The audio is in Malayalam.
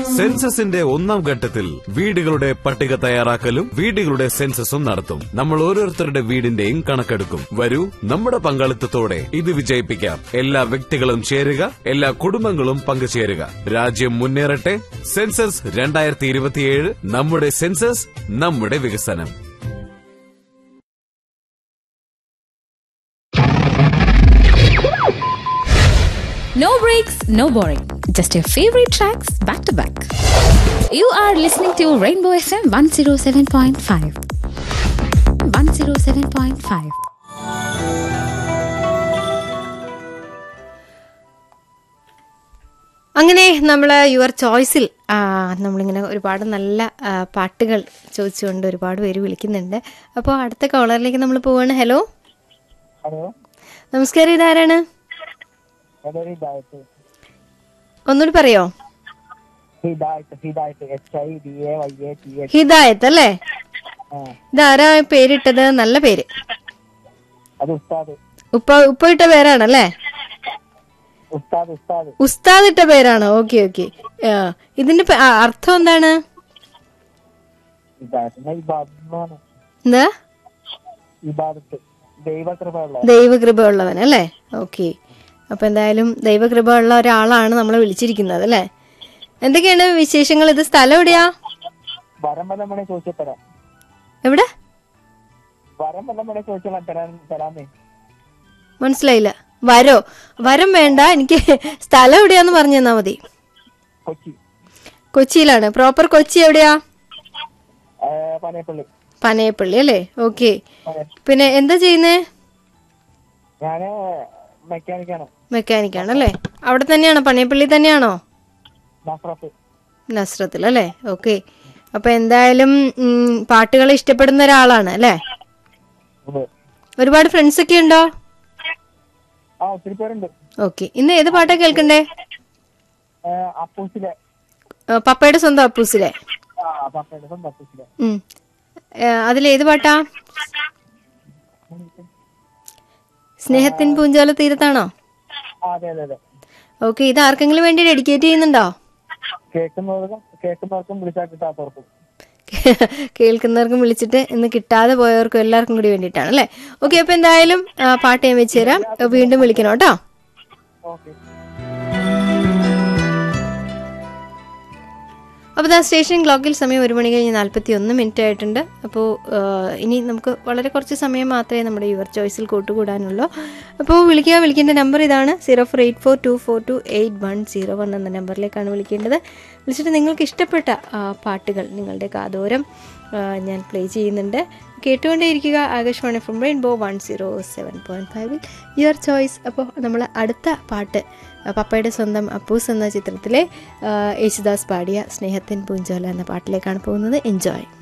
സെൻസസിന്റെ ഒന്നാം ഘട്ടത്തിൽ വീടുകളുടെ പട്ടിക തയ്യാറാക്കലും വീടുകളുടെ സെൻസസും നടത്തും നമ്മൾ ഓരോരുത്തരുടെ വീടിന്റെയും കണക്കെടുക്കും വരൂ നമ്മുടെ പങ്കാളിത്തത്തോടെ ഇത് വിജയിപ്പിക്കാം എല്ലാ വ്യക്തികളും ചേരുക എല്ലാ കുടുംബങ്ങളും പങ്കുചേരുക രാജ്യം മുന്നേറട്ടെ സെൻസസ് രണ്ടായിരത്തി ഇരുപത്തിയേഴ് നമ്മുടെ സെൻസസ് നമ്മുടെ വികസനം No breaks, no boring. Just your favorite tracks back to back. You are listening to Rainbow FM 107.5. 107.5. അങ്ങനെ നമ്മൾ യുവർ ചോയ്സിൽ ആ, നമ്മളിങ്ങനെ ഒരുപാട് നല്ല ആ, പാട്ടുകൾ ചോദിച്ചുകൊണ്ട് ഒരുപാട് പേര് വിളിക്കുന്നുണ്ട് അപ്പോൾ അടുത്ത കോളറിലേക്ക് നമ്മൾ പോവാണ് ഹലോ ഹലോ നമസ്കാരം ഇതാരാണ് അതൊരു ഹിദായത്ത് ഒന്നുകൂടി പറയോ Hidayat Hidayat H I D A Y A T H Hidayat അല്ലേ ആ ഇതാരാ പേരിട്ടത് നല്ല പേര് അത് ഉസ്താദ് ഉപ്പ ഉപ്പ ഇട്ട പേരാണല്ലേ ഉസ്താദ് ഉസ്താദ് ഉസ്താദ് ഇട്ട പേരാണ് ഓക്കെ ഓക്കെ ഇതിന്റെ പേ- ആ, അർത്ഥം എന്താണ് ഹിദായത്ത് ഇബാദത്താണ് എന്താ ഇബാദത്ത് ദൈവകൃപയുള്ള ദൈവകൃപ ഉള്ളവൻ അല്ലേ ഓക്കെ അപ്പൊ എന്തായാലും ദൈവകൃപ ഉള്ള ഒരാളാണ് നമ്മളെ വിളിച്ചിരിക്കുന്നത് അല്ലേ എന്തൊക്കെയാണ് വിശേഷങ്ങൾ ഇത് സ്ഥലം എവിടെയാ വരം വല്ല മണി ചോദിച്ചു തരാം എവിടെ വരം വല്ല മണി ചോദിച്ചാൽ തരാൻ തരാമേ മനസ്സിലായില്ല വരോ വരം വേണ്ട എനിക്ക് സ്ഥലം എവിടെയാന്ന് പറഞ്ഞു തന്നാ മതി കൊച്ചി കൊച്ചിയിലാണ് പ്രോപ്പർ കൊച്ചി എവിടെയാ ആ, പനയപ്പള്ളി പനയപ്പള്ളി അല്ലേ ഓക്കെ പനയ- പിന്നെ എന്താ ചെയ്യുന്നേ ഞാന് മെക്കാനിക്കാണ് മെക്കാനിക്കാണ് അല്ലേ അവിടെ തന്നെയാണോ പനയപ്പള്ളി തന്നെയാണോ നഫ്രത്ത് നസ്രത്തിൽ അല്ലേ ഓക്കെ അപ്പൊ എന്തായാലും ഉം, പാട്ടുകൾ ഇഷ്ടപ്പെടുന്ന ഒരാളാണ് അല്ലേ ഉണ്ട് ഒരുപാട് ഫ്രണ്ട്സ് ഒക്കെ ഉണ്ടോ ആ ഒത്തിരി പേരുണ്ട് ഓക്കെ ഇന്ന് ഏത് പാട്ടാ കേൾക്കണ്ടേ ആ, അപ്പൂസിലെ ആ, പപ്പയുടെ സ്വന്തം അപ്പൂസിലെ ആ പപ്പയുടെ സ്വന്തം അപ്പൂസിലെ ഉം. ആ, അതിലേത് പാട്ടാ സ്നേഹത്തിൻ പൂഞ്ചോല തീരത്താണോ ആ അതെ അതെ അതെ ഓക്കെ ഇത് ആർക്കെങ്കിലും വേണ്ടി ഡെഡിക്കേറ്റ് ചെയ്യുന്നുണ്ടോ കേൾക്കുന്നവർക്കും കേൾക്കുന്നവർക്കും വിളിച്ചാൽ കിട്ടാത്തവർക്കും കേൾക്കുന്നവർക്കും വിളിച്ചിട്ട് ഇന്ന് കിട്ടാതെ പോയവർക്കും എല്ലാവർക്കും കൂടി വേണ്ടിയിട്ടാണ് അല്ലേ ഓക്കെ അപ്പൊ എന്തായാലും ആ, പാട്ട് ഞാൻ വെച്ച് തരാം വീണ്ടും വിളിക്കണം കേട്ടോ ഓക്കെ അപ്പോൾ ദാ സ്റ്റേഷൻ ക്ലോക്കിൽ സമയം ഒരു മണി കഴിഞ്ഞ് നാൽപ്പത്തി ഒന്ന് മിനിറ്റ് ആയിട്ടുണ്ട് അപ്പോൾ ഇനി നമുക്ക് വളരെ കുറച്ച് സമയം മാത്രമേ നമ്മുടെ യുവർ ചോയ്സിൽ കൂട്ടുകൂടാനുള്ളൂ അപ്പോൾ വിളിക്കുക വിളിക്കേണ്ട നമ്പർ ഇതാണ് zero four eight four two four two eight one zero one എന്ന നമ്പറിലേക്കാണ് വിളിക്കേണ്ടത് വിളിച്ചിട്ട് നിങ്ങൾക്ക് ഇഷ്ടപ്പെട്ട ആ, പാട്ടുകൾ നിങ്ങളുടെ കാതോരം ആ, ഞാൻ പ്ലേ ചെയ്യുന്നുണ്ട് കേട്ടുകൊണ്ടേയിരിക്കുക Akashvani from rainbow one zero seven point ഫൈവിൽ യുവർ ചോയ്സ് അപ്പോൾ നമ്മൾ അടുത്ത പാട്ട് ആ, പപ്പയുടെ സ്വന്തം അപ്പൂസ് എന്ന ചിത്രത്തിലെ ആ, യേശുദാസ് പാടിയ സ്നേഹത്തിൻ പൂഞ്ചോല എന്ന പാട്ടിലേക്കാണ് പോകുന്നത് എൻജോയ്